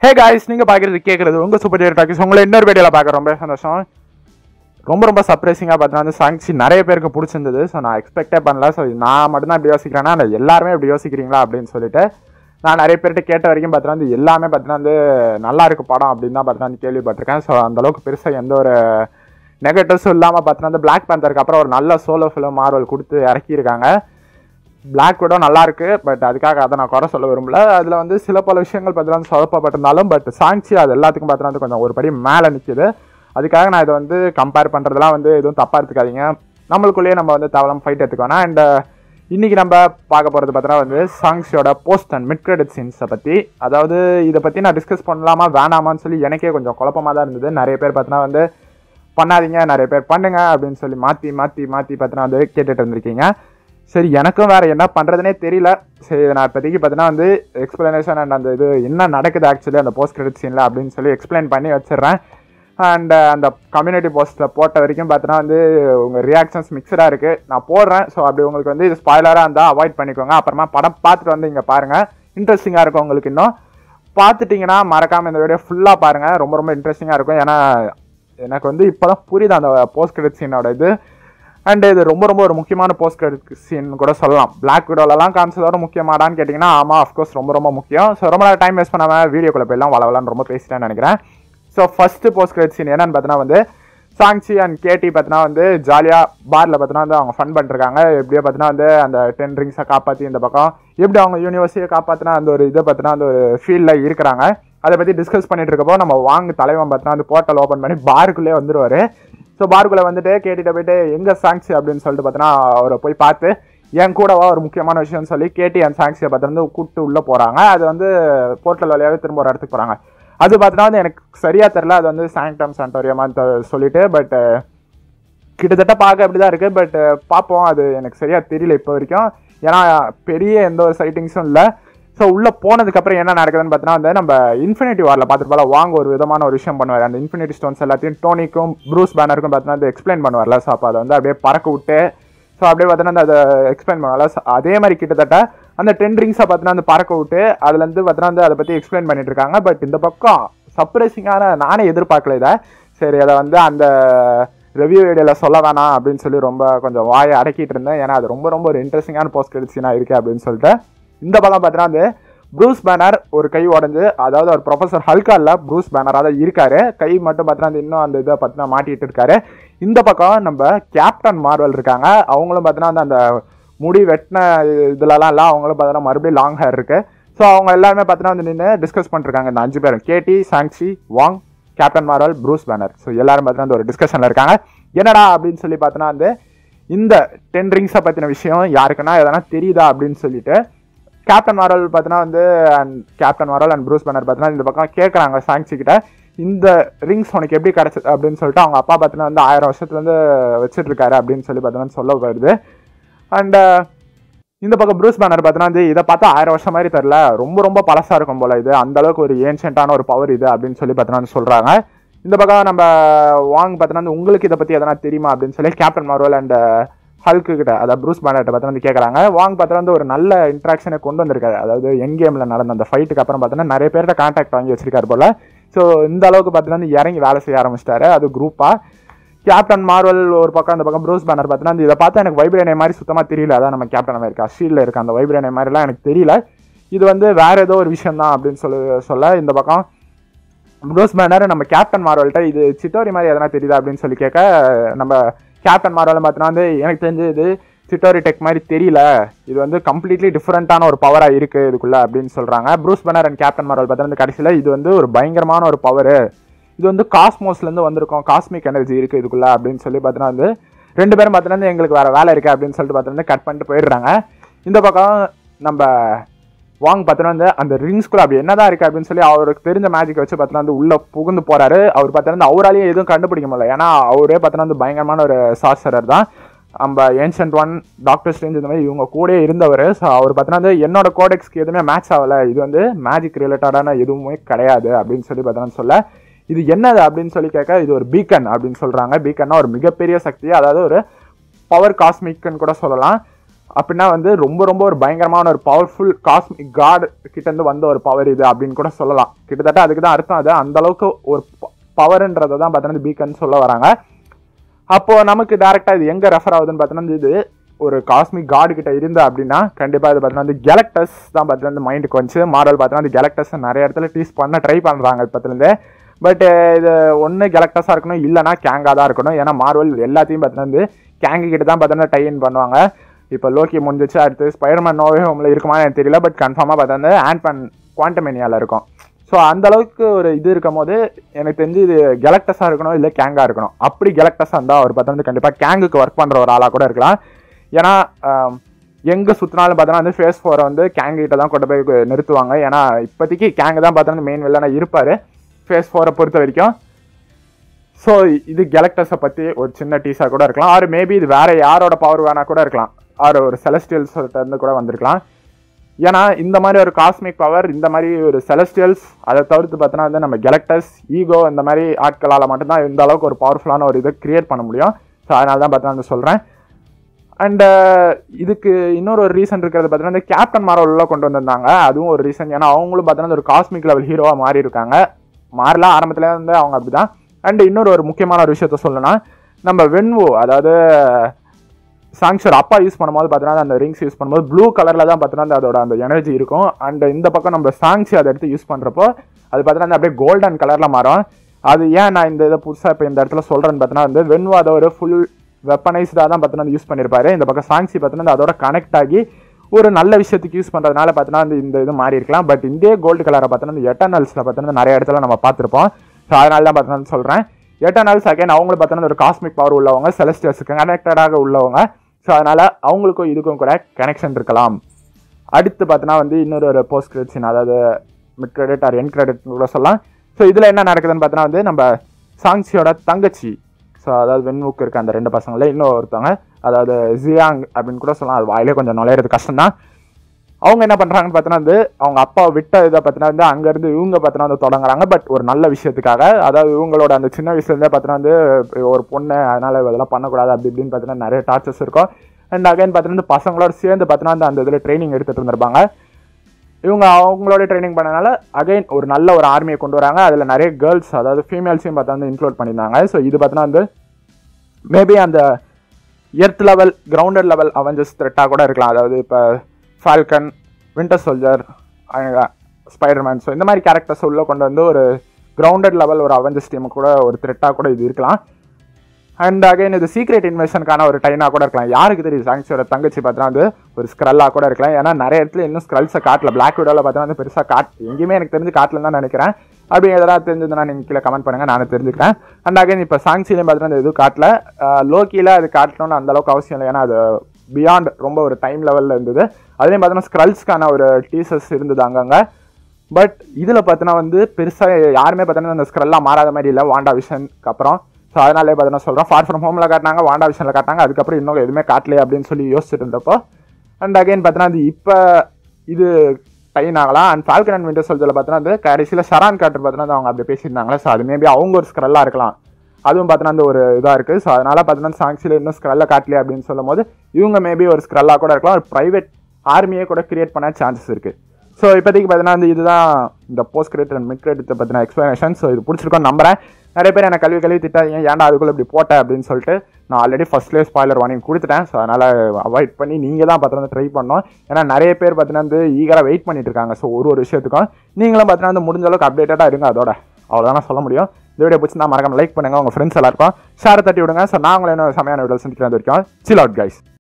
hey guys நீங்க பாக்குறது கேக்குறது உங்க சூப்பர் ஹீரோ டாக்கிஸ் உங்களை இன்னொரு வீடியோல பார்க்க ரொம்ப சந்தோஷம் ரொம்ப ரொம்ப சர்ப்ரைசிங்காக பார்த்தீங்கன்னா வந்து சாங்ஸி நிறைய பேருக்கு பிடிச்சிருந்தது ஸோ நான் எக்ஸ்பெக்டே பண்ணல ஸோ நான் மட்டும்தான் இப்படி யோசிக்கிறேன்னா அந்த எல்லாருமே இப்படி யோசிக்கிறீங்களா அப்படின்னு சொல்லிட்டு நான் நிறைய பேர்கிட்ட கேட்ட வரைக்கும் பார்த்தீங்கன்னா வந்து எல்லாமே பார்த்தீங்கன்னா வந்து நல்லா இருக்கு படம் அப்படின்னு தான் பார்த்தீங்கன்னா வந்து கேள்விப்பட்டிருக்கேன் ஸோ அந்த அளவுக்கு பெருசாக எந்த ஒரு நெகட்டிவ்ஸும் இல்லாமல் பார்த்தீங்கன்னா வந்து பிளாக் பேந்தருக்கு அப்புறம் ஒரு நல்ல சோலோ ஃபிலிம் மார்வல் கொடுத்து இறக்கியிருக்காங்க பிளாக் விடோ நல்லா இருக்கு பட் அதுக்காக அதை நான் குறை சொல்ல விரும்பல அதில் வந்து சில பல விஷயங்கள் பார்த்தீங்கன்னா சொதப்பப்பட்டிருந்தாலும் பட் சாங்ஸி அது எல்லாத்துக்கும் பார்த்தீங்கன்னா வந்து கொஞ்சம் ஒரு படி மேலே நிற்கிது அதுக்காக நான் இதை வந்து கம்பேர் பண்ணுறதுலாம் வந்து எதுவும் தப்பாக எடுத்துக்காதீங்க நம்மளுக்குள்ளேயே நம்ம வந்து தவளம் ஃபைட் எடுத்துக்கோனா அண்ட் இன்னைக்கு நம்ம பார்க்க போகிறது பார்த்தீங்கன்னா வந்து சாங்ஸோட போஸ்ட் அண்ட் மிட் கிரெடிட் சீன்ஸை பற்றி அதாவது இதை பற்றி நான் டிஸ்கஸ் பண்ணலாமா வேணாமான்னு சொல்லி எனக்கே கொஞ்சம் குழப்பமாக தான் இருந்தது நிறைய பேர் பார்த்தீங்கன்னா வந்து பண்ணாதீங்க நிறைய பேர் பண்ணுங்க அப்படின்னு சொல்லி மாற்றி மாற்றி மாற்றி பார்த்தீங்கன்னா வந்து கேட்டுட்டு இருந்திருக்கீங்க சரி எனக்கும் வேற என்ன பண்ணுறதுனே தெரியல சரி நான் இப்போதைக்கு பார்த்தீங்கன்னா வந்து எக்ஸ்பிளனேஷன் அண்ட் அந்த இது என்ன நடக்குது ஆக்சுவலி அந்த போஸ்ட் கிரெடிட் சீனில் அப்படின்னு சொல்லி எக்ஸ்பிளைன் பண்ணி வச்சிடுறேன் அண்ட் அந்த கம்யூனிட்டி போஸ்ட்டில் போட்ட வரைக்கும் பார்த்தீங்கன்னா வந்து உங்கள் ரியாக்ஷன்ஸ் மிக்சடாக இருக்குது நான் போடுறேன் ஸோ அப்படி உங்களுக்கு வந்து இது ஸ்பாய்லராக இருந்தால் அவாய்ட் பண்ணிக்கோங்க அப்புறமா படம் பார்த்துட்டு வந்து இங்கே பாருங்கள் இன்ட்ரெஸ்டிங்காக இருக்கும் உங்களுக்கு இன்னும் பார்த்துட்டிங்கன்னா மறக்காமல் இந்த வீடியோ ஃபுல்லாக பாருங்கள் ரொம்ப ரொம்ப இன்ட்ரெஸ்டிங்காக இருக்கும் ஏன்னா எனக்கு வந்து இப்போ தான் புரியுது அந்த போஸ்ட் கிரெடிட் சீனோட இது அண்ட் இது ரொம்ப ரொம்ப ஒரு முக்கியமான போஸ்ட் கிரெடிட் சீன் கூட சொல்லலாம் பிளாக் விடோலலாம் காமிச்சதோட முக்கியமாடான்னு கேட்டிங்கன்னா ஆமாம் அஃப்கோர்ஸ் ரொம்ப ரொம்ப முக்கியம் ஸோ ரொம்ப நேரம் டைம் வேஸ்ட் பண்ணாமல் வீடியோக்குள்ளே போயெல்லாம் வளவலான்னு ரொம்ப பேசிட்டேன்னு நினைக்கிறேன் so first post credit scene என்னன்னு பார்த்தீங்கன்னா வந்து சாங்ஸி அண்ட் கேடி பார்த்தீங்கன்னா வந்து ஜாலியாக பாரில் பார்த்தீங்கன்னா வந்து அவங்க ஃபன் பண்ணிருக்காங்க எப்படியோ பார்த்தீங்கன்னா வந்து அந்த டென் ரிங்ஸை காப்பாற்றி இந்த பக்கம் எப்படி அவங்க யூனிவர்சிட்டியை காப்பாற்றினா அந்த ஒரு இதை பார்த்தீங்கன்னா அந்த ஒரு ஃபீல்டில் இருக்கிறாங்க அதை பற்றி டிஸ்கஸ் பண்ணிட்டு இருக்கப்போ நம்ம வாங்க தலைவன் பார்த்தீங்கன்னா வந்து போர்ட்டல் ஓப்பன் பண்ணி பாருக்குள்ளே வந்துருவாரு ஸோ பார்க்குள்ளே வந்துட்டு கேட்டுட்டு போயிட்டு எங்கே சாங்ஸி அப்படின்னு சொல்லிட்டு பார்த்தீங்கன்னா அவரை போய் பார்த்து என் கூடவா ஒரு முக்கியமான விஷயம்னு சொல்லி கேட்டி அண்ட் சாங்ஸியை பார்த்து வந்து கூப்பிட்டு உள்ளே போகிறாங்க அது வந்து போர்ட்டல் வழியாகவே திரும்ப ஒரு இடத்துக்கு போகிறாங்க அது பார்த்தீங்கன்னா வந்து எனக்கு சரியாக தெரில அது வந்து சாங்டம் சாண்டோரியமான்னு சொல்லிட்டு பட் கிட்டத்தட்ட பார்க்க அப்படி தான் இருக்குது பட் பார்ப்போம் அது எனக்கு சரியாக தெரியல இப்போ வரைக்கும் ஏன்னா பெரிய எந்த ஒரு சைட்டிங்ஸும் இல்லை ஸோ உள்ளே போனதுக்கப்புறம் என்ன நடக்குதுன்னு பார்த்தீங்கன்னா வந்து நம்ம இன்ஃபினிட்டி வாரில் பார்த்துட்டு போல வாங்க ஒரு விதமான ஒரு விஷயம் பண்ணுவார் அந்த இன்ஃபினிட்டி ஸ்டோன்ஸ் எல்லாத்தையும் டோனிக்கும் ப்ரூஸ் பேனருக்கும் பார்த்தீங்கன்னா வந்து எக்ஸ்பிளைன் பண்ணுவார்ல ஸோ அப்போ அதை வந்து அப்படியே பறக்க விட்டு ஸோ அப்படியே பார்த்தீங்கன்னா அதை எக்ஸ்பிளைன் பண்ணுவார்ல So, அதே மாதிரி கிட்டத்தட்ட அந்த டென் ரிங்ஸை பார்த்தீங்கன்னா வந்து பறக்க விட்டு அதுலேருந்து பார்த்தீங்கன்னா வந்து அதை பற்றி எக்ஸ்பிளைன் பண்ணிட்டு இருக்காங்க பட் இந்த பக்கம் சர்ப்ரைசிங்கான நானே எதிர்பார்க்கல இதை சரி அதை வந்து அந்த ரிவ்யூ வீடியோவில் சொல்ல வேணாம் அப்படின்னு சொல்லி ரொம்ப கொஞ்சம் வாயை அடக்கிட்டு இருந்தேன் ஏன்னா அது ரொம்ப ரொம்ப ஒரு இன்ட்ரெஸ்டிங்கான போஸ்ட் கிரெடிட் சீனாக இருக்குது அப்படின்னு சொல்லிட்டு இந்த பக்கம் பார்த்தீங்கன்னா வந்து ப்ரூஸ் பேனர் ஒரு கை உடஞ்சு அதாவது ஒரு ப்ரொஃபஸர் ஹல்கா இல்லை ப்ரூஸ் பேனராக தான் இருக்காரு கை மட்டும் பார்த்தீங்கன்னா வந்து இன்னும் அந்த இதை பார்த்தீங்கன்னா மாட்டிட்டு இருக்காரு இந்த பக்கம் நம்ம கேப்டன் மார்வல் இருக்காங்க அவங்களும் பார்த்தீங்கன்னா வந்து அந்த முடி வெட்டின இதுலலாம் இல்லை அவங்களும் பார்த்தீங்கன்னா மறுபடியும் லாங் ஹேர் இருக்கு ஸோ அவங்க எல்லாருமே பார்த்தீங்கன்னா வந்து நின்று டிஸ்கஸ் பண்ணிருக்காங்க இந்த அஞ்சு பேரும் Katy Shang Chi Wong Captain Marvel Bruce Banner so எல்லாரும் பார்த்தீங்கன்னா அந்த ஒரு டிஸ்கஷனில் இருக்காங்க என்னடா அப்படின்னு சொல்லி பார்த்தோன்னா வந்து இந்த டென் ரிங்ஸை பற்றின விஷயம் யாருக்குன்னா எதனா தெரியுதா அப்படின்னு சொல்லிட்டு கேப்டன் மாரல் பார்த்தீங்கன்னா வந்து and Captain Marvel and Bruce Banner பார்த்தீங்கன்னா இந்த பக்கம் கேட்குறாங்க சாங்ஸி கிட்ட இந்த ரிங்ஸ் உனக்கு எப்படி கிடச்சது அப்படின்னு சொல்லிட்டு அவங்க அப்பா பார்த்தீங்கன்னா வந்து ஆயிரம் வருஷத்துலேருந்து வச்சுட்டு இருக்காரு அப்படின்னு சொல்லி பார்த்தீங்கன்னா சொல்ல வருது அண்ட் இந்த பக்கம் ப்ரூஸ் பேனர் பார்த்தீங்கன்னா வந்து இதை பார்த்தா ஆயிரம் வருஷம் மாதிரி தெரில ரொம்ப ரொம்ப பழசாக இருக்கும் போல இது அந்த அளவுக்கு ஒரு ஏன்ஷியன்ட்டான ஒரு பவர் இது அப்படின்னு சொல்லி பார்த்தீங்கன்னா சொல்கிறாங்க இந்த பக்கம் நம்ம வாங் பார்த்தீங்கன்னா வந்து உங்களுக்கு இதை பற்றி எதனா தெரியுமா அப்படின்னு சொல்லி கேப்டன் மார்வல் அண்ட் ஹல்க்கு கிட்ட அதாவது ப்ரூஸ் பேனர்ட்ட பார்த்து வந்து கேட்குறாங்க வாங் பார்த்து வந்து ஒரு நல்ல இன்ட்ராக்ஷனை கொண்டு வந்திருக்காரு அதாவது என் கேமில் நடந்த அந்த ஃபைட்டுக்கு அப்புறம் பார்த்தீங்கன்னா நிறைய பேர்கிட்ட கான்டாக்ட் வாங்கி வச்சிருக்காரு போல ஸோ இந்த அளவுக்கு பார்த்தீங்கன்னா வந்து இறங்கி வேலை செய்ய ஆரம்பிச்சிட்டாரு அது குரூப்பாக கேப்டன் மார்வல் ஒரு பக்கம் அந்த பக்கம் ப்ரூஸ் பேனர் பார்த்தீங்கன்னா இதை பார்த்தா எனக்கு வைப்ரேனே மாதிரி சுத்தமாக தெரியல அதான் நம்ம கேப்டன் அமெரிக்கா ஷீல்டில் இருக்க அந்த வைப்ரேனே மாதிரிலாம் எனக்கு தெரியல இது வந்து வேற ஏதோ ஒரு விஷயம் தான் அப்படின்னு சொல்லி சொல்ல இந்த பக்கம் ப்ரூஸ் பேனர் நம்ம கேப்டன் மார்வல்கிட்ட இது சிட்டோரி மாதிரி எதனா தெரியுதா அப்படின்னு சொல்லி கேட்க நம்ம கேப்டன் மார்வல் பார்த்தீங்கன்னா வந்து எனக்கு தெரிஞ்சு இது சிட்டோரி டெக் மாதிரி தெரியல இது வந்து கம்ப்ளீட்லி டிஃப்ரெண்ட்டான ஒரு பவராக இருக்குது இதுக்குள்ள அப்படின்னு சொல்கிறாங்க Bruce Banner and Captain Marvel பார்த்தீங்கன்னா கடைசியில் இது வந்து ஒரு பயங்கரமான ஒரு பவர் இது வந்து காஸ்மோஸ்லேருந்து வந்திருக்கோம் காஸ்மிக் எனர்ஜி இருக்குது இதுக்குள்ள அப்படின்னு சொல்லி பார்த்தீங்கன்னா வந்து ரெண்டு பேரும் பார்த்தீங்கன்னா எங்களுக்கு வேறு வேலை இருக்குது அப்படின்னு சொல்லிட்டு பார்த்தீங்கன்னா கட் பண்ணிட்டு போயிடுறாங்க இந்த பக்கம் நம்ம வாங் பார்த்தீங்கன்னா வந்து அந்த ரிங்ஸ்குள்ள அப்படி என்னதான் இருக்கு அப்படின்னு சொல்லி அவருக்கு தெரிஞ்ச மேஜிக் வச்சு பார்த்தீங்கன்னா வந்து உள்ள புகுந்து போறாரு அவர் பார்த்தீங்கன்னா அவராலையும் எதுவும் கண்டுபிடிக்க முடியல ஏன்னா அவரே பார்த்தீங்கன்னா வந்து பயங்கரமான ஒரு சாஸ்டரர் தான் நம்ம ஏன்ஷன்ட் ஒன் டாக்டர் ஸ்ட்ரேஞ்ச் இந்த மாதிரி இவங்க கூடயே இருந்தவர் ஸோ அவர் பார்த்தீங்கன்னா வந்து என்னோட கோடெக்ஸ்க்கு எதுவுமே மேட்ச் ஆகல இது வந்து மேஜிக் ரிலேட்டடான எதுவுமே கிடையாது அப்படின்னு சொல்லி பார்த்தீங்கன்னா சொல்ல இது என்னது அப்படின்னு சொல்லி கேட்க இது ஒரு பீக்கன் அப்படின்னு சொல்றாங்க பீக்கன்னா ஒரு மிகப்பெரிய சக்தி அதாவது ஒரு பவர் காஸ்மிக்னு கூட சொல்லலாம் அப்படின்னா வந்து ரொம்ப ரொம்ப ஒரு பயங்கரமான ஒரு பவர்ஃபுல் காஸ்மிக் காட் கிட்ட இருந்து வந்த ஒரு பவர் இது அப்படின்னு கூட சொல்லலாம் கிட்டத்தட்ட அதுக்கு தான் அர்த்தம் அது அந்த அளவுக்கு ஒரு பவர்ன்றதை தான் பார்த்தீங்கன்னா பீக்கன் சொல்ல வராங்க அப்போ நமக்கு டேரெக்டாக இது எங்கே ரெஃபர் ஆகுதுன்னு பார்த்தீங்கன்னா இது ஒரு காஸ்மிக் காடு கிட்ட இருந்தா அப்படின்னா கண்டிப்பாக இது பார்த்தீங்கன்னா வந்து கேலக்டஸ் தான் பார்த்தீங்கன்னா மைண்டுக்கு வந்துச்சு மாடல் பார்த்தீங்கன்னா அந்த கேலக்டஸ் நிறைய இடத்துல டீஸ் பண்ண ட்ரை பண்ணுறாங்க இப்போத்துலேருந்தே பட் இது ஒன்று கேலக்டஸாக இருக்கணும் இல்லைனா கேங்காக தான் இருக்கணும் ஏன்னா மார்வல் எல்லாத்தையும் பார்த்தீங்கன்னா வந்து கேங்கு கிட்ட தான் பார்த்தீங்கன்னா டைன் பண்ணுவாங்க இப்போ லோக்கி முடிஞ்சிச்சு அடுத்து ஸ்பைடர்மேன் நோவே ஹோமில் இருக்குமான்னு எனக்கு தெரியல பட் கன்ஃபார்மாக பார்த்தா ஆண்ட்மேன் குவாண்டமேனியாவில் இருக்கும் ஸோ அந்த அளவுக்கு ஒரு இது இருக்கும் போது எனக்கு தெரிஞ்சு இது கெலக்டஸாக இருக்கணும் இல்லை கேங்காக இருக்கணும் அப்படி கெலக்டஸாக இருந்தால் அவர் பார்த்தா வந்து கண்டிப்பாக கேங்குக்கு ஒர்க் பண்ணுற ஒரு ஆளாக கூட இருக்கலாம் ஏன்னா எங்கே சுற்றினாலும் பார்த்தோன்னா வந்து ஃபேஸ் ஃபோரை வந்து கேங் கிட்ட தான் கொண்டு போய் நிறுத்துவாங்க ஏன்னா இப்போதைக்கு கேங்கு தான் பார்த்தோன்னா மெயின் வில்லனாக இருப்பார் ஃபேஸ் ஃபோரை பொறுத்த வரைக்கும் ஸோ இது கெலக்டஸை பற்றி ஒரு சின்ன டீஸாக கூட இருக்கலாம் ஆர் மேபி இது வேற யாரோட பவர் வேணா கூட இருக்கலாம் ஆர் ஒரு செலஸ்டியல்ஸ் இருந்து கூட வந்திருக்கலாம் ஏன்னா இந்த மாதிரி ஒரு காஸ்மிக் பவர் இந்த மாதிரி ஒரு செலஸ்டியல்ஸ் அதை தவிர்த்து பார்த்தோன்னா வந்து நம்ம கெலக்டஸ் ஈகோ இந்த மாதிரி ஆட்களால் மட்டும்தான் இந்த அளவுக்கு ஒரு பவர்ஃபுல்லான ஒரு இதை கிரியேட் பண்ண முடியும் ஸோ அதனால தான் பார்த்தோன்னா வந்து சொல்கிறேன் அண்ட் இதுக்கு இன்னொரு ஒரு ரீசன் இருக்கிறது பார்த்தீங்கன்னா இந்த கேப்டன் மார்வலில் கொண்டு வந்திருந்தாங்க அதுவும் ஒரு ரீசன் ஏன்னா அவங்களும் பார்த்தீங்கன்னா ஒரு காஸ்மிக் லெவல் ஹீரோவாக மாறி இருக்காங்க மாறலாம் ஆரம்பத்துல இருந்து அவங்க அப்படிதான் அண்ட் இன்னொரு ஒரு முக்கியமான ஒரு விஷயத்த சொல்லணும்னா நம்ம வென்வோ அதாவது சாங்ஷர் அப்பா யூஸ் பண்ணும்போது பார்த்தீங்கன்னா அந்த ரிங்ஸ் யூஸ் பண்ணும்போது ப்ளூ கலரில் தான் பார்த்தீங்கன்னா அதோட அந்த எனர்ஜி இருக்கும் அண்ட் இந்த பக்கம் நம்ம சாங்ஸி அதை எடுத்து யூஸ் பண்ணுறப்போ அது பார்த்தீங்கன்னா அப்படியே கோல்டன் கலரில் மாறும் அது ஏன் நான் இந்த இதை புதுசாக இப்போ இந்த இடத்துல சொல்கிறேன்னு பார்த்தீங்கன்னா வந்து வென்வோ அதை ஒரு ஃபுல் வெப்பனைஸ்டாக தான் பார்த்தீங்கன்னா யூஸ் பண்ணியிருப்பாரு இந்த பக்கம் சாங்ஸி பார்த்தீங்கன்னா அதோட கனெக்ட் ஆகி ஒரு நல்ல விஷயத்துக்கு யூஸ் பண்ணுறதுனால பார்த்தீங்கன்னா அந்த இந்த இது மாறி இருக்கலாம் பட் இதே கோல்டு கலரை பார்த்தீங்கன்னா இந்த எட்டர்னல்ஸில் பார்த்தீங்கன்னா நிறைய இடத்துல நம்ம பார்த்துருப்போம் ஸோ அதனால தான் பார்த்தீங்கன்னா சொல்கிறேன் எட்டர்னல்ஸ் அகைன் அவங்களும் பார்த்தீங்கன்னா ஒரு காஸ்மிக் பவர் உள்ளவங்க செலஸ்டியர்ஸுக்கு கனெக்டடாக உள்ளவங்க ஸோ அதனால் அவங்களுக்கும் இதுக்கும் கூட கனெக்ஷன் இருக்கலாம் அடுத்து பார்த்தீங்கன்னா வந்து இன்னொரு ஒரு போஸ்ட் கிரெடிட் சீன் அதாவது mid credit or end credit கூட சொல்லலாம் ஸோ இதில் என்ன நடக்குதுன்னு பார்த்தீங்கன்னா வந்து நம்ம சாங்ஸியோட தங்கச்சி ஸோ அதாவது வெண்முக்கு இருக்க அந்த ரெண்டு பசங்கள இன்னும் ஒருத்தவங்க அதாவது ஜியாங் அப்படின்னு கூட சொல்லலாம் அது வாயிலே கொஞ்சம் நுழையிறது கஷ்டம் தான் அவங்க என்ன பண்ணுறாங்கன்னு பார்த்தீங்கன்னா வந்து அவங்க அப்பா விட்ட இதை பார்த்தீங்கன்னா வந்து அங்கேருந்து இவங்க பார்த்தீங்கன்னா வந்து தொடங்குறாங்க பட் ஒரு நல்ல விஷயத்துக்காக அதாவது இவங்களோட அந்த சின்ன வயசுலேருந்தே பார்த்தீங்கன்னா வந்து ஒரு பொண்ணு அதனால் இதெல்லாம் பண்ணக்கூடாது அப்படி இப்படின்னு பார்த்தீங்கன்னா நிறைய டார்ச்சர்ஸ் இருக்கும் அண்ட் அகைன் பார்த்தீங்கன்னா பசங்களோட சேர்ந்து பார்த்தீங்கன்னா அந்த அந்த இதில் ட்ரைனிங் எடுத்துகிட்டு இருந்திருப்பாங்க இவங்க அவங்களோட ட்ரைனிங் பண்ணனால அகைன் ஒரு நல்ல ஒரு ஆர்மியை கொண்டு வராங்க அதில் நிறைய கேர்ள்ஸ் அதாவது ஃபீமேல்ஸையும் பார்த்தா வந்து இன்க்ளூட் பண்ணியிருந்தாங்க ஸோ இது பார்த்தீங்கன்னா வந்து மேபி அந்த earth level grounded level Avengers த்ரெட்டாக கூட இருக்கலாம் அதாவது இப்போ Falcon Winter Soldier Spiderman so இந்த மாதிரி கேரக்டர்ஸ் உள்ள கொண்டு வந்து ஒரு கிரவுண்டட் லெவல் ஒரு அவெஞ்சர்ஸ் டீமுக்கு கூட ஒரு த்ரெட்டாக கூட இது இருக்கலாம் அண்ட் அகைன் இது சீக்ரெட் இன்வெஷனுக்கான ஒரு டைனாக கூட இருக்கலாம் யாருக்கு தெரியும் சாங்ஸோட தங்கச்சி பார்த்தா வந்து ஒரு ஸ்க்ரல்லாக கூட இருக்கலாம் ஏன்னா நிறைய இடத்துல இன்னும் ஸ்க்ரல்ஸை காட்டல பிளாக் விடோவில் பார்த்தா வந்து பெருசாக காட் எங்கேயுமே எனக்கு தெரிஞ்சு காட்டலன்னு தான் நினைக்கிறேன் அப்படி எதாவது தெரிஞ்சதுன்னா நீங்கள் கீழே கமெண்ட் பண்ணுங்கள் நான் தெரிஞ்சுக்கிறேன் அண்ட் அகைன் இப்போ சாங்ஸிலையும் பார்த்தீங்கன்னா எதுவும் காட்டல லோக்கியில் அது காட்டணும்னு அந்த அளவுக்கு அவசியம் இல்லை ஏன்னா அது பியாண்ட் ரொம்ப ஒரு டைம் லெவலில் இருந்தது அதுலேயும் பார்த்தீங்கன்னா ஸ்க்ரல்ஸ்க்கான ஒரு டீசர்ஸ் இருந்தது அங்கங்கே பட் இதில் பார்த்தீங்கன்னா வந்து பெருசாக யாருமே பார்த்தீங்கன்னா அந்த ஸ்க்ரெல்லாம் மாறாத மாதிரி இல்லை வாண்டா விஷனுக்கு அப்புறம் ஸோ அதனாலே பார்த்தீங்கன்னா சொல்கிறோம் ஃபார் ஃப்ரம் ஹோமில் காட்டினாங்க வாண்டா விஷனில் காட்டினாங்க அதுக்கப்புறம் இன்னும் எதுவுமே காட்டலையே அப்படின்னு சொல்லி யோசிச்சுட்டு இருந்தப்போ அண்ட் அகைன் பார்த்தீங்கன்னா அது இப்போ இது டைன் ஆகலாம் அண்ட் ஃபால்கன் அண்ட் விண்டர் சொல்றதுல பார்த்தீங்கன்னா வந்து கடைசியில் ஷரான் காட்டர் பார்த்தீங்கன்னா அவங்க அப்படி பேசியிருந்தாங்களே ஸோ அது மேபி அவங்க ஒரு ஸ்க்ரெல்லாக இருக்கலாம் அதுவும் பார்த்தீங்கன்னா அந்த ஒரு இதாக இருக்குது ஸோ அதனால் பார்த்தீங்கன்னா சாங்ஸில் இன்னும் ஸ்க்ரெல்ல காட்டலையே அப்படின்னு சொல்லும் போது இவங்க மேபி ஒரு ஸ்க்ரெல்லாக கூட இருக்கலாம் ஒரு ப்ரைவேட் ஆர்மியே கூட கிரியேட் பண்ண சான்சஸ் இருக்குது ஸோ இப்போதைக்கு பார்த்தீங்கன்னா வந்து இதுதான் இந்த post credit and mid credit பற்றின எக்ஸ்ப்ளனேஷன் ஸோ இது பிடிச்சிருக்கோம் நம்புறேன் நிறைய பேர் எனக்கு கல்வி கல்வி திட்டாதீங்க ஏன்டா அதுக்குள்ளே இப்படி போட்டேன் அப்படின்னு சொல்லிட்டு நான் ஆல்ரெடி ஃபர்ஸ்ட்லேயே ஸ்பாய்லர் வாங்கி கொடுத்துட்டேன் ஸோ அதனால் அவாய்ட் பண்ணி நீங்கள் தான் பார்த்தீங்கன்னா ட்ரை பண்ணோம் ஏன்னா நிறைய பேர் பார்த்தீங்கன்னா வந்து ஈகராக வெயிட் பண்ணிட்டு இருக்காங்க ஸோ ஒரு ஒரு விஷயத்துக்கும் நீங்களும் பார்த்தீங்கன்னா வந்து முடிஞ்ச அளவுக்கு அப்டேட்டடாக இருங்க அதோட அவ்வளோதான் சொல்ல முடியும் இந்த வீடியோ பிடிச்சி நான் மறக்காம லைக் பண்ணுங்கள் உங்கள் ஃப்ரெண்ட்ஸ் எல்லாருக்கும் ஷேர் தட்டி விடுங்க ஸோ நான் உங்களை என்ன சமையான வீடியோ சந்திக்கிறேன் வரைக்கும் சில் அவுட் கைஸ்